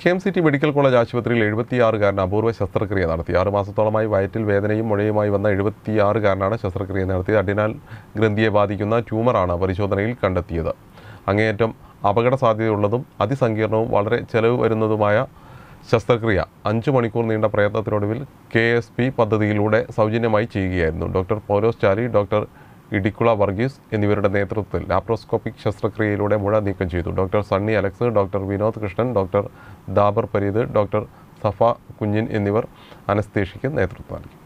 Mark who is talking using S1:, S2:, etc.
S1: K M C T medical college ആശുപത്രിയിൽ എഴുപത്തിയാറുകാരന് അപൂർവ ശസ്ത്രക്രിയ നടത്തി ആറ് മാസത്തോളമായി വയറ്റിൽ വേദനയും മുഴയുമായി വന്ന എഴുപത്തിയാറുകാരനാണ് ശസ്ത്രക്രിയ നടത്തിയത് അഡിനാൽ ഗ്രന്ഥിയെ ബാധിക്കുന്ന ട്യൂമറാണ് പരിശോധനയിൽ കണ്ടെത്തിയത് അങ്ങേയറ്റം അപകട സാധ്യതയുള്ളതും അതിസങ്കീർണവും വളരെ ചെലവ് വരുന്നതുമായ ശസ്ത്രക്രിയ അഞ്ചു മണിക്കൂർ നീണ്ട പ്രയത്നത്തിനൊടുവിൽ കെ എസ് പി പദ്ധതിയിലൂടെ സൗജന്യമായി ചെയ്യുകയായിരുന്നു ഡോക്ടർ പൗലോസ് ചാലി ഡോക്ടർ ഇഡിക്കുള വർഗീസ് എന്നിവരുടെ നേതൃത്വത്തിൽ ലാപ്രോസ്കോപ്പിക് ശസ്ത്രക്രിയയിലൂടെ മുഴ നീക്കം ചെയ്തു doctor Sunny Alex doctor Vinod Krishnan doctor Dabar Pareed doctor Safa Kunjin എന്നിവർ അനസ്തേഷ്യയ്ക്ക് നേതൃത്വം നൽകി